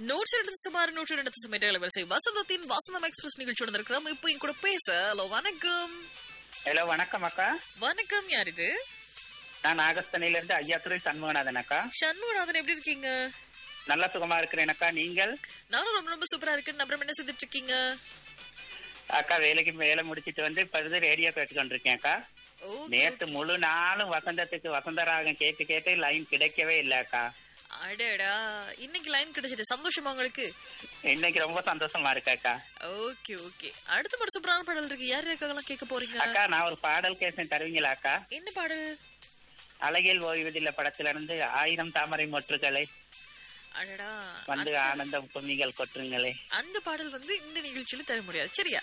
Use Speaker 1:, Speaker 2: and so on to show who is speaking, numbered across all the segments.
Speaker 1: நூற்றி ரெண்டு சுமார் நூற்றி ரெண்டு சுமேட்ட இளவரசி வசந்தத்தின் வசந்தம் எக்ஸ்பிரஸ் நிகழ்ச்சியோட இருக்கிறோம் இப்போ என் கூட பேச ஹலோ வணக்கம்
Speaker 2: ஹலோ வணக்கம் அக்கா
Speaker 1: வணக்கம் யார் இது
Speaker 2: நான் நாகஸ்தனில இருந்து ஐயாத்துறை சண்முகநாதன் அக்கா
Speaker 1: சண்முகநாதன் எப்படி இருக்கீங்க
Speaker 2: நல்ல சுகமா இருக்கிறேன் அக்கா நீங்கள்
Speaker 1: நானும் ரொம்ப ரொம்ப சூப்பரா இருக்கேன் அப்புறம் என்ன செஞ்சுட்டு இருக்கீங்க
Speaker 2: அக்கா வேலைக்கு வேலை முடிச்சிட்டு வந்து இப்ப இது ரேடியோ கேட்டுக்கொண்டு இருக்கேன் அக்கா
Speaker 1: ஓகே
Speaker 2: நேத்து முழு நாளும் வசந்தத்துக்கு வசந்தராகம் கேட்டு கேட்டு லைன் கிடைக்கவே இல்லை அக்கா
Speaker 1: அடடா இன்னைக்கு லைன் கிடைச்சிட்டு சந்தோஷமா உங்களுக்கு
Speaker 2: இன்னைக்கு ரொம்ப சந்தோஷமா இருக்கு அக்கா
Speaker 1: ஓகே ஓகே அடுத்த ஒரு சூப்பரான பாடல் இருக்கு யார் இருக்காங்கலாம் கேட்க போறீங்க
Speaker 2: அக்கா நான் ஒரு பாடல் கேசன் தருவீங்களா அக்கா
Speaker 1: என்ன பாடல்
Speaker 2: அழகில் ஓய்வதில்லை படத்துல இருந்து ஆயிரம் தாமரை மொற்றுகளை
Speaker 1: அடடா
Speaker 2: வந்து ஆனந்தம் கும்மிகள் கொட்டுங்களே
Speaker 1: அந்த பாடல் வந்து இந்த நிகழ்ச்சியில தர முடியாது சரியா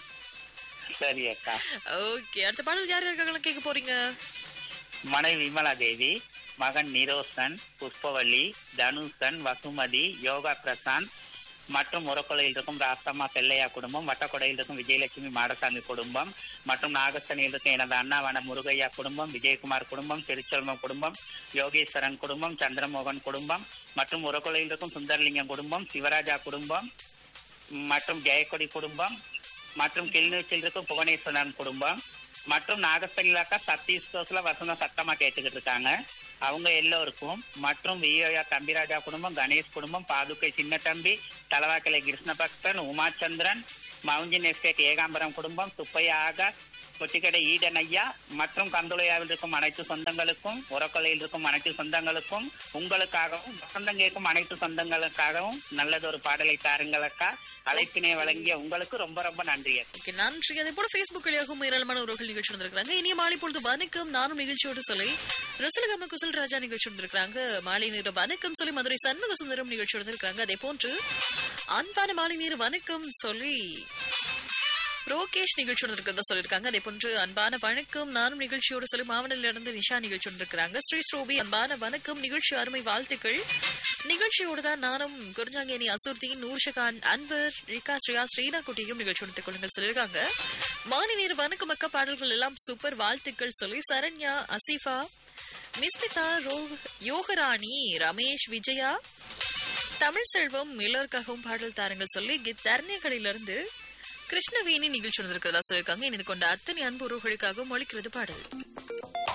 Speaker 2: சரி அக்கா
Speaker 1: ஓகே அடுத்த பாடல் யார் இருக்காங்கலாம் கேட்க போறீங்க
Speaker 2: மனைவி விமலா தேவி மகன் நிரோசன் புஷ்பவல்லி தனுஷன் வசுமதி யோகா பிரசாந்த் மற்றும் உரக்கொலையில் இருக்கும் ராஸ்தம்மா செல்லையா குடும்பம் வட்டக்கொடையில் இருக்கும் விஜயலட்சுமி மாடசாமி குடும்பம் மற்றும் நாகஸ்தனில் இருக்கும் எனது அண்ணாவான முருகையா குடும்பம் விஜயகுமார் குடும்பம் திருச்செல்வம் குடும்பம் யோகேஸ்வரன் குடும்பம் சந்திரமோகன் குடும்பம் மற்றும் உரக்கொலையில் இருக்கும் சுந்தரலிங்கம் குடும்பம் சிவராஜா குடும்பம் மற்றும் ஜெயக்கொடி குடும்பம் மற்றும் கிளிநொச்சியில் இருக்கும் புவனேஸ்வரன் குடும்பம் மற்றும் நாகஸ்தனிலாக்கா சத்தீஷ் கோஸ்ல வசந்தம் சத்தமா கேட்டுக்கிட்டு இருக்காங்க அவங்க எல்லோருக்கும் மற்றும் வியோயா தம்பிராஜா குடும்பம் கணேஷ் குடும்பம் பாதுகை சின்ன தம்பி தலவாக்கலை கிருஷ்ணபக்தன் உமாச்சந்திரன் மவுஞ்சின் எஸ்டேட் ஏகாம்பரம் குடும்பம் சுப்பையா ஆகாஷ் கொட்டிக்கடை ஈடன் ஐயா மற்றும் கந்துளையாவில் இருக்கும் அனைத்து சொந்தங்களுக்கும் உரக்கொலையில் இருக்கும் அனைத்து சொந்தங்களுக்கும் உங்களுக்காகவும் வசந்தம் கேட்கும் அனைத்து சொந்தங்களுக்காகவும் நல்லதொரு பாடலை தாருங்களக்கா அழைப்பினை வழங்கிய உங்களுக்கு ரொம்ப ரொம்ப நன்றி அக்கா.
Speaker 1: ஓகே நன்றி அதே போல Facebook வழியாகவும் ஏராளமான உறவுகள் நிகழ்ச்சி வந்திருக்காங்க இனிய மாலை பொழுது வணக்கம் நானும் நிகழ்ச்சியோடு சொல்லி ரசலகம குசல் ராஜா நிகழ்ச்சி வந்திருக்காங்க மாலை நேர வணக்கம் சொல்லி மதுரை சண்முக சுந்தரம் நிகழ்ச்சி வந்திருக்காங்க அதே போன்று அன்பான மாலை நேர வணக்கம் சொல்லி ரோகேஷ் நிகழ்ச்சி இருக்கிறதா சொல்லியிருக்காங்க அதே போன்று அன்பான வணக்கம் நானும் நிகழ்ச்சியோடு சொல்லி மாவனில இருந்து நிஷா நிகழ்ச்சி வந்திருக்கிறாங்க ஸ்ரீ ஸ்ரோபி அன்பான வணக்கம் நிகழ்ச்சி அருமை வாழ்த்துக்கள் நிகழ்ச்சியோடு தான் நானும் குறிஞ்சாங்கேனி அசூர்தீன் நூர்ஷகான் அன்வர் ரிகா ஸ்ரீயா ஸ்ரீனா குட்டியும் நிகழ்ச்சி எடுத்துக் கொள்ளுங்கள் சொல்லியிருக்காங்க மாலை நேர வணக்கம் அக்கா பாடல்கள் எல்லாம் சூப்பர் வாழ்த்துக்கள் சொல்லி சரண்யா அசீஃபா மிஸ்மிதா ரோ யோகராணி ரமேஷ் விஜயா தமிழ் செல்வம் எல்லோருக்காகவும் பாடல் தாருங்கள் சொல்லி தர்ணிகளிலிருந்து கிருஷ்ணவேணி நிகழ்ச்சி வந்திருக்கிறதா சொல்லியிருக்காங்க இணைந்து கொண்ட அத்தனை அன்பு உறவுகளுக்காகவும் ஒழிக்கிறது பாடல்